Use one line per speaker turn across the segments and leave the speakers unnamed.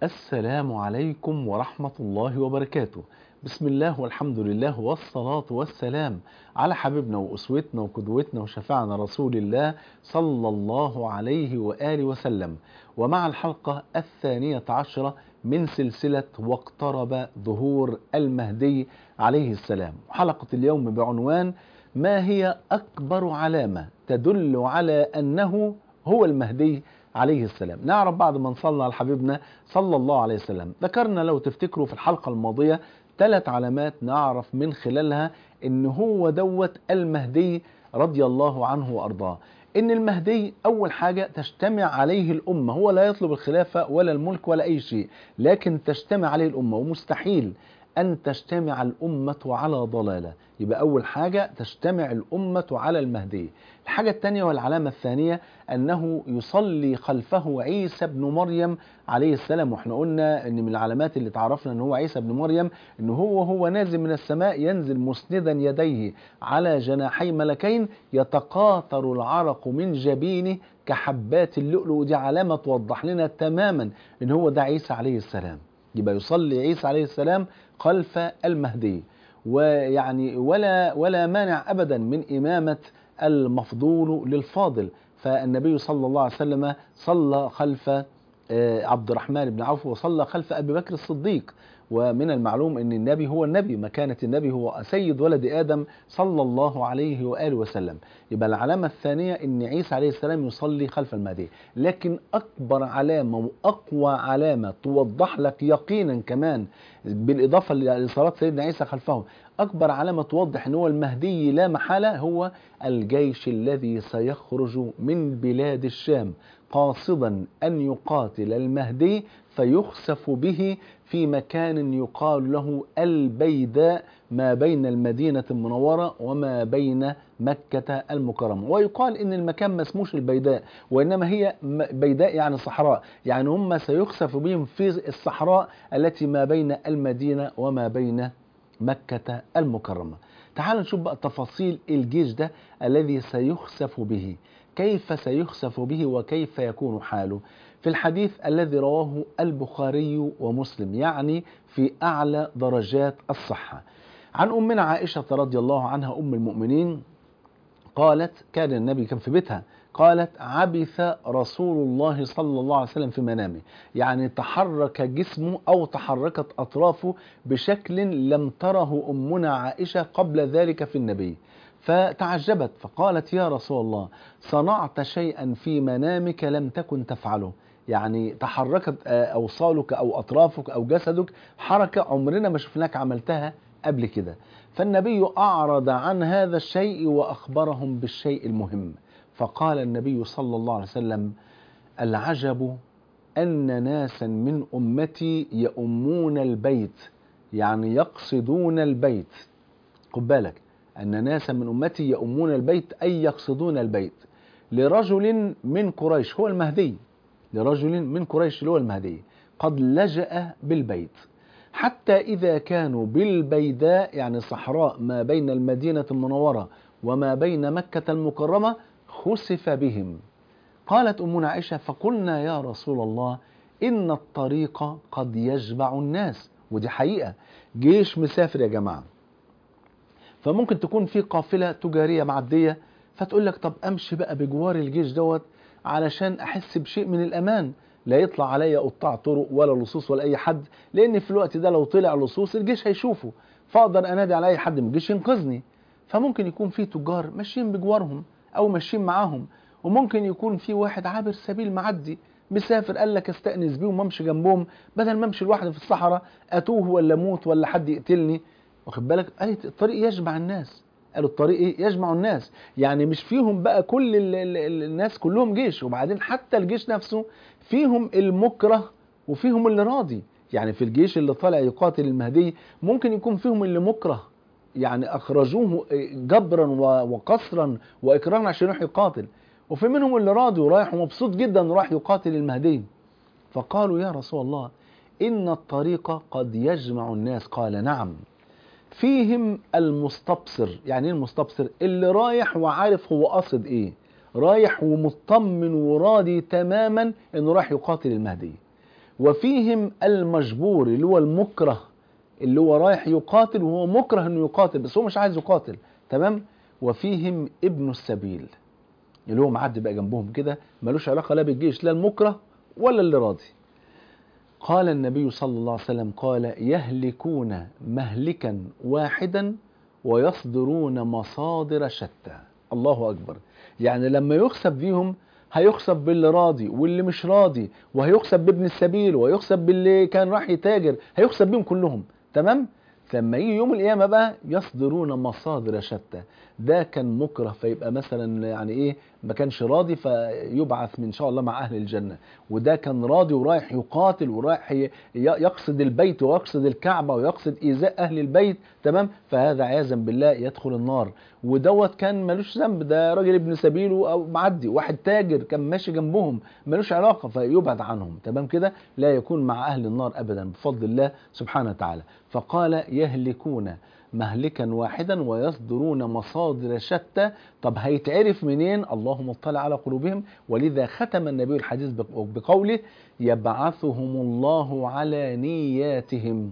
السلام عليكم ورحمة الله وبركاته بسم الله والحمد لله والصلاة والسلام على حبيبنا وأسوتنا وقدوتنا وشفاعنا رسول الله صلى الله عليه وآله وسلم ومع الحلقة الثانية عشرة من سلسلة واقترب ظهور المهدي عليه السلام حلقة اليوم بعنوان ما هي أكبر علامة تدل على أنه هو المهدي عليه السلام نعرف بعد ما نصلى على حبيبنا صلى الله عليه وسلم ذكرنا لو تفتكروا في الحلقة الماضية ثلاث علامات نعرف من خلالها ان هو دوت المهدي رضي الله عنه وارضاه ان المهدي اول حاجة تجتمع عليه الامة هو لا يطلب الخلافة ولا الملك ولا اي شيء لكن تجتمع عليه الامة ومستحيل أن تجتمع الأمة على ضلالة يبقى أول حاجة تجتمع الأمة على المهدي الحاجة الثانية والعلامة الثانية أنه يصلي خلفه عيسى بن مريم عليه السلام وإحنا قلنا أن من العلامات اللي تعرفنا أن هو عيسى بن مريم أن هو هو نازل من السماء ينزل مسندا يديه على جناحي ملكين يتقاطر العرق من جبينه كحبات اللؤلؤ ودي علامة توضح لنا تماما أن هو ده عيسى عليه السلام يبقى يصلي عيسى عليه السلام خلف المهدي ويعني ولا ولا مانع ابدا من امامه المفضول للفاضل فالنبي صلى الله عليه وسلم صلى خلف عبد الرحمن بن عوف وصلى خلف ابي بكر الصديق ومن المعلوم ان النبي هو النبي مكانه النبي هو سيد ولد ادم صلى الله عليه واله وسلم يبقى العلامه الثانيه ان عيسى عليه السلام يصلي خلف المهدي لكن اكبر علامه واقوى علامه توضح لك يقينا كمان بالاضافه لصلاه سيدنا عيسى خلفه اكبر علامه توضح ان هو المهدي لا محاله هو الجيش الذي سيخرج من بلاد الشام قاصدا ان يقاتل المهدي فيخسف به في مكان يقال له البيداء ما بين المدينة المنورة وما بين مكة المكرمة ويقال ان المكان ما اسموش البيداء وانما هي بيداء يعني صحراء يعني هم سيخسف بهم في الصحراء التي ما بين المدينة وما بين مكة المكرمة تعال نشوف بقى تفاصيل الجيش ده الذي سيخسف به كيف سيخسف به وكيف يكون حاله في الحديث الذي رواه البخاري ومسلم يعني في أعلى درجات الصحة عن أمنا عائشة رضي الله عنها أم المؤمنين قالت كان النبي كان في بيتها قالت عبث رسول الله صلى الله عليه وسلم في منامه يعني تحرك جسمه أو تحركت أطرافه بشكل لم تره أمنا عائشة قبل ذلك في النبي فتعجبت فقالت يا رسول الله صنعت شيئا في منامك لم تكن تفعله يعني تحركت أوصالك أو أطرافك أو جسدك حركة عمرنا ما شفناك عملتها قبل كده فالنبي أعرض عن هذا الشيء وأخبرهم بالشيء المهم فقال النبي صلى الله عليه وسلم العجب أن ناسا من أمتي يؤمون البيت يعني يقصدون البيت خد بالك أن ناسا من أمتي يؤمون البيت أي يقصدون البيت لرجل من قريش هو المهدي لرجل من قريش اللي هو المهدي قد لجأ بالبيت حتى إذا كانوا بالبيداء يعني صحراء ما بين المدينة المنورة وما بين مكة المكرمة خسف بهم قالت أمنا عائشة فقلنا يا رسول الله إن الطريق قد يجمع الناس ودي حقيقة جيش مسافر يا جماعة فممكن تكون في قافلة تجارية معدية فتقول لك طب أمشي بقى بجوار الجيش دوت علشان أحس بشيء من الأمان لا يطلع عليا قطاع طرق ولا لصوص ولا أي حد لأن في الوقت ده لو طلع لصوص الجيش هيشوفه فأقدر أنادي على أي حد من الجيش ينقذني فممكن يكون في تجار ماشيين بجوارهم أو ماشيين معاهم وممكن يكون في واحد عابر سبيل معدي مسافر قال لك استأنس بيهم وامشي جنبهم بدل ما امشي لوحدي في الصحراء اتوه ولا اموت ولا حد يقتلني واخد بالك قالت الطريق يجمع الناس قالوا الطريق ايه يجمع الناس يعني مش فيهم بقى كل ال ال الناس كلهم جيش وبعدين حتى الجيش نفسه فيهم المكره وفيهم اللي راضي يعني في الجيش اللي طالع يقاتل المهدي ممكن يكون فيهم اللي مكره يعني اخرجوه جبرا وقصرا واكراها عشان يروح يقاتل وفي منهم اللي راضي ورايح ومبسوط جدا راح يقاتل المهدي فقالوا يا رسول الله ان الطريق قد يجمع الناس قال نعم فيهم المستبصر يعني ايه المستبصر اللي رايح وعارف هو قاصد ايه رايح ومطمن وراضي تماما انه راح يقاتل المهدي وفيهم المجبور اللي هو المكره اللي هو رايح يقاتل وهو مكره انه يقاتل بس هو مش عايز يقاتل تمام وفيهم ابن السبيل اللي هو معدي بقى جنبهم كده ملوش علاقه لا بالجيش لا المكره ولا اللي راضي قال النبي صلى الله عليه وسلم قال يهلكون مهلكا واحدا ويصدرون مصادر شتى الله اكبر يعني لما يخسب فيهم هيخسب باللي راضي واللي مش راضي وهيخسب بابن السبيل وهيخسب باللي كان راح يتاجر هيخسب بيهم كلهم تمام فلما يجي يوم القيامه بقى يصدرون مصادر شتى ده كان مكره فيبقى مثلا يعني ايه ما كانش راضي فيبعث من شاء الله مع اهل الجنه وده كان راضي ورايح يقاتل ورايح ي- يقصد البيت ويقصد الكعبه ويقصد ايذاء اهل البيت تمام فهذا عياذا بالله يدخل النار ودوت كان ملوش ذنب ده راجل ابن سبيل او معدي واحد تاجر كان ماشي جنبهم ملوش علاقه فيبعد عنهم تمام كده لا يكون مع اهل النار ابدا بفضل الله سبحانه وتعالى فقال يهلكون مهلكا واحدا ويصدرون مصادر شتى طب هيتعرف منين الله مطلع على قلوبهم ولذا ختم النبي الحديث بق- بقوله يبعثهم الله على نياتهم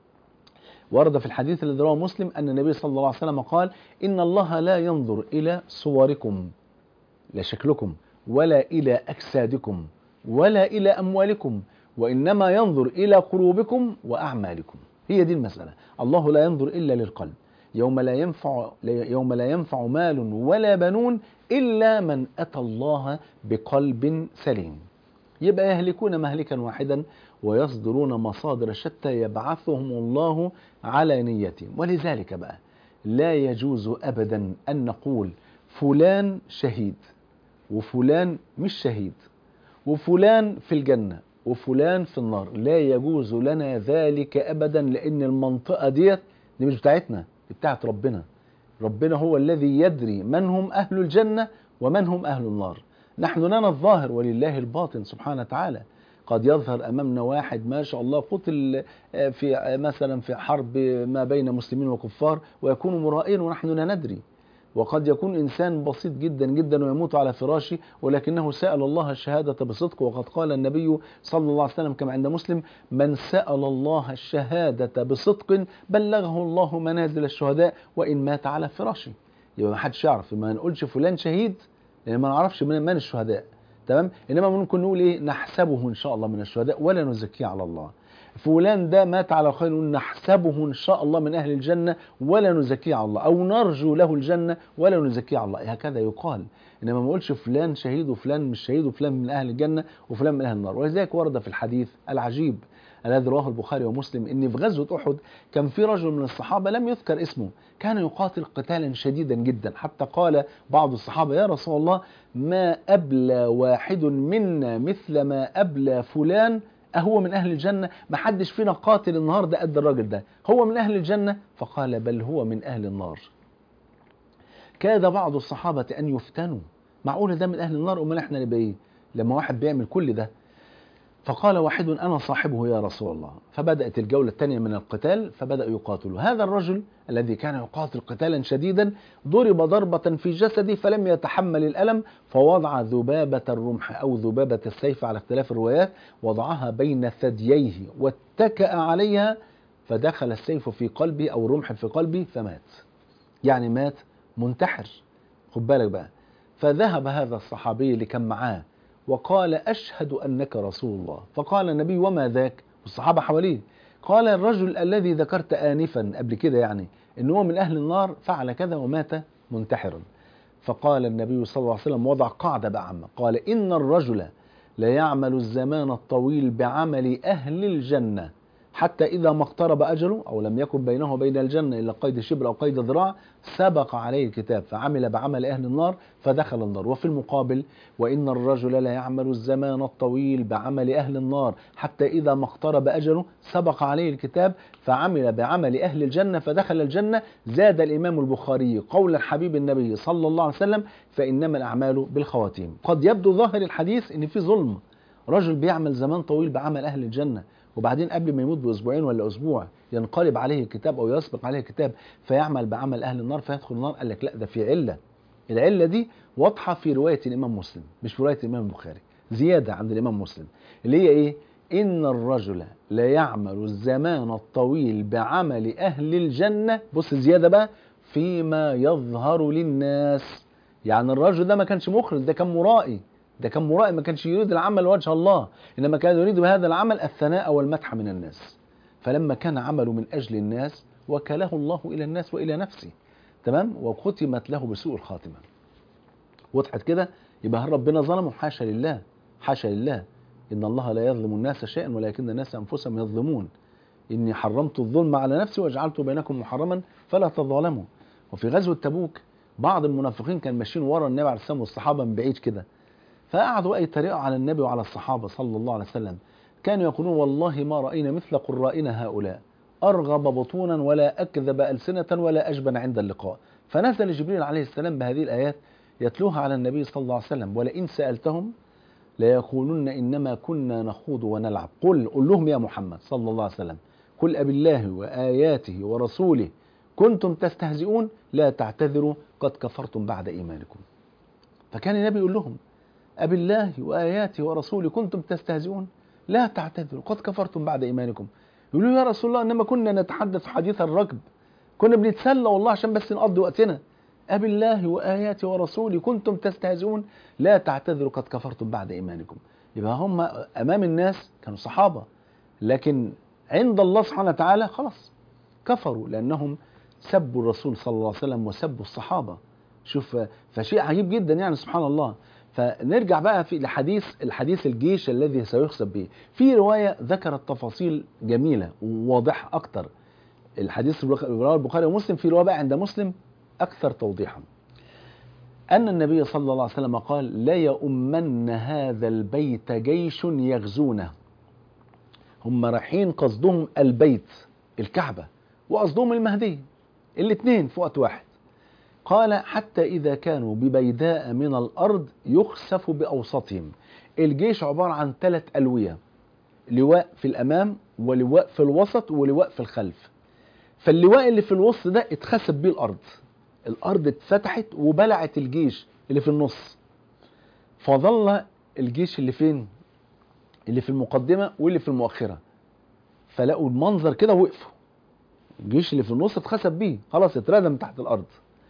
ورد في الحديث الذي رواه مسلم أن النبي صلى الله عليه وسلم قال إن الله لا ينظر إلى صوركم لا شكلكم ولا إلى أجسادكم ولا إلى أموالكم وإنما ينظر إلى قلوبكم وأعمالكم هي دي المسألة الله لا ينظر إلا للقلب يوم لا ينفع يوم لا ينفع مال ولا بنون إلا من أتى الله بقلب سليم يبقى يهلكون مهلكا واحدا ويصدرون مصادر شتى يبعثهم الله على نيتهم ولذلك بقى لا يجوز أبدا أن نقول فلان شهيد وفلان مش شهيد وفلان في الجنة وفلان في النار لا يجوز لنا ذلك أبدا لأن المنطقة ديت دي مش بتاعتنا دي بتاعت ربنا ربنا هو الذي يدري من هم أهل الجنة ومن هم أهل النار نحن لنا الظاهر ولله الباطن سبحانه وتعالى قد يظهر امامنا واحد ما شاء الله قتل في مثلا في حرب ما بين مسلمين وكفار ويكون مرائيا ونحن لا ندري وقد يكون انسان بسيط جدا جدا ويموت على فراشه ولكنه سال الله الشهاده بصدق وقد قال النبي صلى الله عليه وسلم كما عند مسلم من سال الله الشهاده بصدق بلغه الله منازل الشهداء وان مات على فراشه يبقى ما حدش يعرف ما نقولش فلان شهيد لان ما نعرفش من من الشهداء تمام انما ممكن نقول ايه نحسبه ان شاء الله من الشهداء ولا نزكيه على الله فلان ده مات على خير نقول نحسبه ان شاء الله من اهل الجنه ولا نزكيه على الله او نرجو له الجنه ولا نزكيه على الله هكذا يقال انما ما اقولش فلان شهيد وفلان مش شهيد وفلان من اهل الجنه وفلان من اهل النار ولذلك ورد في الحديث العجيب الذي رواه البخاري ومسلم ان في غزوه احد كان في رجل من الصحابه لم يذكر اسمه كان يقاتل قتالا شديدا جدا حتى قال بعض الصحابه يا رسول الله ما ابلى واحد منا مثل ما ابلى فلان أهو من أهل الجنة ما حدش فينا قاتل النهاردة قد الراجل ده هو من أهل الجنة فقال بل هو من أهل النار كاد بعض الصحابة أن يفتنوا معقول ده من أهل النار أمال إحنا نبقى إيه لما واحد بيعمل كل ده فقال واحد أنا صاحبه يا رسول الله فبدأت الجولة الثانية من القتال فبدأ يقاتل هذا الرجل الذي كان يقاتل قتالا شديدا ضرب ضربة في جسده فلم يتحمل الألم فوضع ذبابة الرمح أو ذبابة السيف على اختلاف الروايات وضعها بين ثدييه واتكأ عليها فدخل السيف في قلبه أو الرمح في قلبه فمات يعني مات منتحر خد بالك بقى فذهب هذا الصحابي اللي كان معاه وقال أشهد أنك رسول الله فقال النبي وما ذاك والصحابة حواليه قال الرجل الذي ذكرت آنفا قبل كده يعني إن هو من أهل النار فعل كذا ومات منتحرا فقال النبي صلى الله عليه وسلم وضع قاعدة بعامة قال إن الرجل لا يعمل الزمان الطويل بعمل أهل الجنة حتى إذا ما اقترب أجله أو لم يكن بينه وبين الجنة إلا قيد شبر أو قيد ذراع سبق عليه الكتاب فعمل بعمل أهل النار فدخل النار وفي المقابل وإن الرجل لا يعمل الزمان الطويل بعمل أهل النار حتى إذا ما اقترب أجله سبق عليه الكتاب فعمل بعمل أهل الجنة فدخل الجنة زاد الإمام البخاري قول حبيب النبي صلى الله عليه وسلم فإنما الأعمال بالخواتيم قد يبدو ظاهر الحديث إن في ظلم رجل بيعمل زمان طويل بعمل أهل الجنة وبعدين قبل ما يموت باسبوعين ولا اسبوع ينقلب عليه الكتاب او يسبق عليه الكتاب فيعمل بعمل اهل النار فيدخل النار قال لك لا ده في عله العله دي واضحه في روايه الامام مسلم مش في روايه الامام البخاري زياده عند الامام مسلم اللي هي ايه إن الرجل لا يعمل الزمان الطويل بعمل أهل الجنة بص زيادة بقى فيما يظهر للناس يعني الرجل ده ما كانش مخلص ده كان مرائي ده كان مرائي ما كانش يريد العمل وجه الله إنما كان يريد بهذا العمل الثناء والمدح من الناس فلما كان عمله من أجل الناس وكله الله إلى الناس وإلى نفسه تمام وختمت له بسوء الخاتمة وضحت كده يبقى هل ربنا ظلمه حاشا لله حاشا لله إن الله لا يظلم الناس شيئا ولكن الناس أنفسهم يظلمون إني حرمت الظلم على نفسي وجعلته بينكم محرما فلا تظالموا وفي غزوة تبوك بعض المنافقين كان ماشيين ورا النبي عليه الصلاة والسلام والصحابة من بعيد كده فقعدوا بقى يتريقوا على النبي وعلى الصحابة صلى الله عليه وسلم كانوا يقولون والله ما رأينا مثل قرائنا هؤلاء أرغب بطونا ولا أكذب ألسنة ولا أجبن عند اللقاء فنزل جبريل عليه السلام بهذه الآيات يتلوها على النبي صلى الله عليه وسلم ولئن سألتهم ليقولن إنما كنا نخوض ونلعب قل قل لهم يا محمد صلى الله عليه وسلم قل أب الله وآياته ورسوله كنتم تستهزئون لا تعتذروا قد كفرتم بعد إيمانكم فكان النبي يقول لهم أب الله وآياته ورسوله كنتم تستهزئون لا تعتذروا قد كفرتم بعد إيمانكم يقولوا يا رسول الله إنما كنا نتحدث حديث الركب كنا بنتسلى والله عشان بس نقضي وقتنا أب الله وآياته ورسوله كنتم تستهزئون لا تعتذروا قد كفرتم بعد إيمانكم يبقى هم أمام الناس كانوا صحابة لكن عند الله سبحانه وتعالى خلاص كفروا لأنهم سبوا الرسول صلى الله عليه وسلم وسبوا الصحابة شوف فشيء عجيب جدا يعني سبحان الله فنرجع بقى في الحديث الحديث الجيش الذي سيحسب به في رواية ذكرت تفاصيل جميلة وواضحة أكتر الحديث رواه البخاري ومسلم في رواية عند مسلم أكثر توضيحا أن النبي صلى الله عليه وسلم قال لا يؤمن هذا البيت جيش يغزونه هم رايحين قصدهم البيت الكعبة وقصدهم المهدي الاثنين في وقت واحد قال حتى إذا كانوا ببيداء من الأرض يخسف بأوسطهم الجيش عبارة عن ثلاث ألوية لواء في الأمام ولواء في الوسط ولواء في الخلف فاللواء اللي في الوسط ده اتخسف بيه الأرض الأرض اتفتحت وبلعت الجيش اللي في النص فظل الجيش اللي فين اللي في المقدمة واللي في المؤخرة فلقوا المنظر كده وقفوا الجيش اللي في النص اتخسف بيه خلاص اتردم تحت الأرض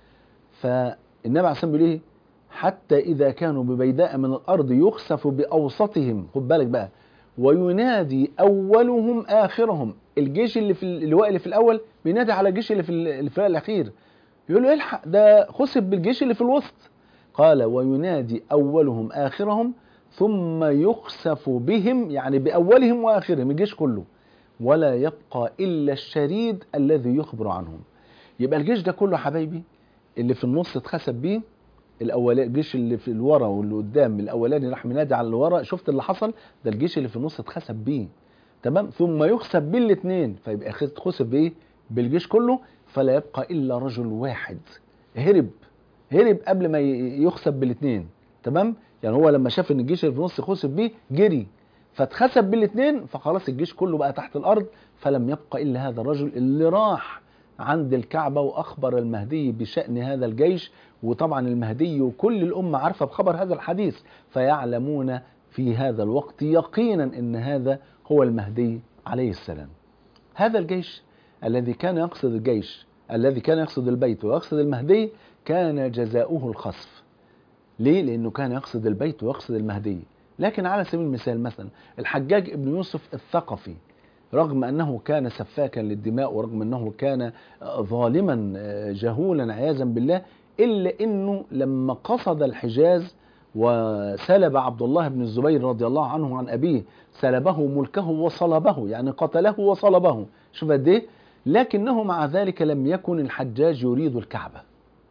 فالنبي عليه الصلاه بيقول ايه حتى اذا كانوا ببيداء من الارض يخسف باوسطهم خد بالك بقى وينادي اولهم اخرهم الجيش اللي في اللواء اللي في الاول بينادي على الجيش اللي في اللي في الاخير يقول له الحق ده خسف بالجيش اللي في الوسط قال وينادي اولهم اخرهم ثم يخسف بهم يعني باولهم واخرهم الجيش كله ولا يبقى الا الشريد الذي يخبر عنهم يبقى الجيش ده كله حبايبي اللي في النص اتخسف بيه الاولاني الجيش اللي في الورا واللي قدام الاولاني راح منادي على اللي ورا شفت اللي حصل ده الجيش اللي في النص اتخسف بيه تمام ثم يخسف بيه الاثنين فيبقى خسف بايه بالجيش كله فلا يبقى الا رجل واحد هرب هرب قبل ما يخسف بالاثنين تمام يعني هو لما شاف ان الجيش اللي في النص خسف بيه جري فاتخسف بالاثنين فخلاص الجيش كله بقى تحت الارض فلم يبقى الا هذا الرجل اللي راح عند الكعبة وأخبر المهدي بشأن هذا الجيش وطبعا المهدي وكل الأمة عارفة بخبر هذا الحديث فيعلمون في هذا الوقت يقينا أن هذا هو المهدي عليه السلام هذا الجيش الذي كان يقصد الجيش الذي كان يقصد البيت ويقصد المهدي كان جزاؤه الخصف ليه؟ لأنه كان يقصد البيت ويقصد المهدي لكن على سبيل المثال مثلا الحجاج ابن يوسف الثقفي رغم أنه كان سفاكا للدماء ورغم أنه كان ظالما جهولا عياذا بالله إلا أنه لما قصد الحجاز وسلب عبد الله بن الزبير رضي الله عنه عن أبيه سلبه ملكه وصلبه يعني قتله وصلبه شوف قد ايه لكنه مع ذلك لم يكن الحجاج يريد الكعبة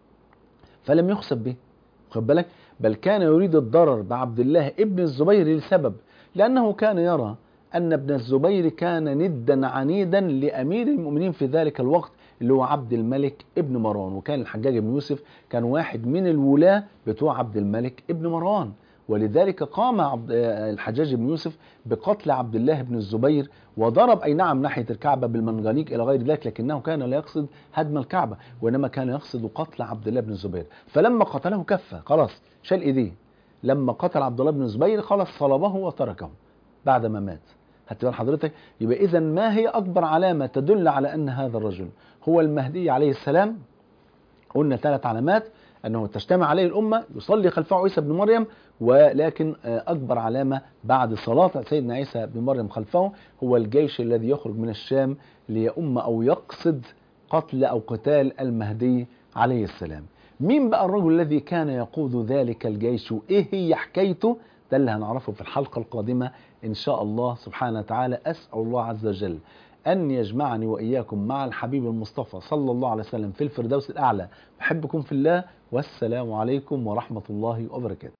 فلم يخسب به خد بالك بل كان يريد الضرر بعبد الله ابن الزبير لسبب لأنه كان يرى أن ابن الزبير كان ندا عنيدا لأمير المؤمنين في ذلك الوقت اللي هو عبد الملك ابن مروان وكان الحجاج بن يوسف كان واحد من الولاة بتوع عبد الملك ابن مروان ولذلك قام عبد الحجاج بن يوسف بقتل عبد الله بن الزبير وضرب اي نعم ناحيه الكعبه بالمنجنيق الى غير ذلك لكنه كان لا يقصد هدم الكعبه وانما كان يقصد قتل عبد الله بن الزبير فلما قتله كف خلاص شال ايديه لما قتل عبد الله بن الزبير خلاص صلبه وتركه بعد ما مات خدت بال حضرتك يبقى اذا ما هي اكبر علامه تدل على ان هذا الرجل هو المهدي عليه السلام قلنا ثلاث علامات انه تجتمع عليه الامه يصلي خلفه عيسى بن مريم ولكن اكبر علامه بعد صلاه سيدنا عيسى بن مريم خلفه هو الجيش الذي يخرج من الشام ليؤم او يقصد قتل او قتال المهدي عليه السلام. مين بقى الرجل الذي كان يقود ذلك الجيش وايه هي حكايته؟ ده اللي هنعرفه في الحلقه القادمه ان شاء الله سبحانه وتعالى اسال الله عز وجل أن يجمعني وإياكم مع الحبيب المصطفى صلى الله عليه وسلم في الفردوس الأعلى بحبكم في الله والسلام عليكم ورحمة الله وبركاته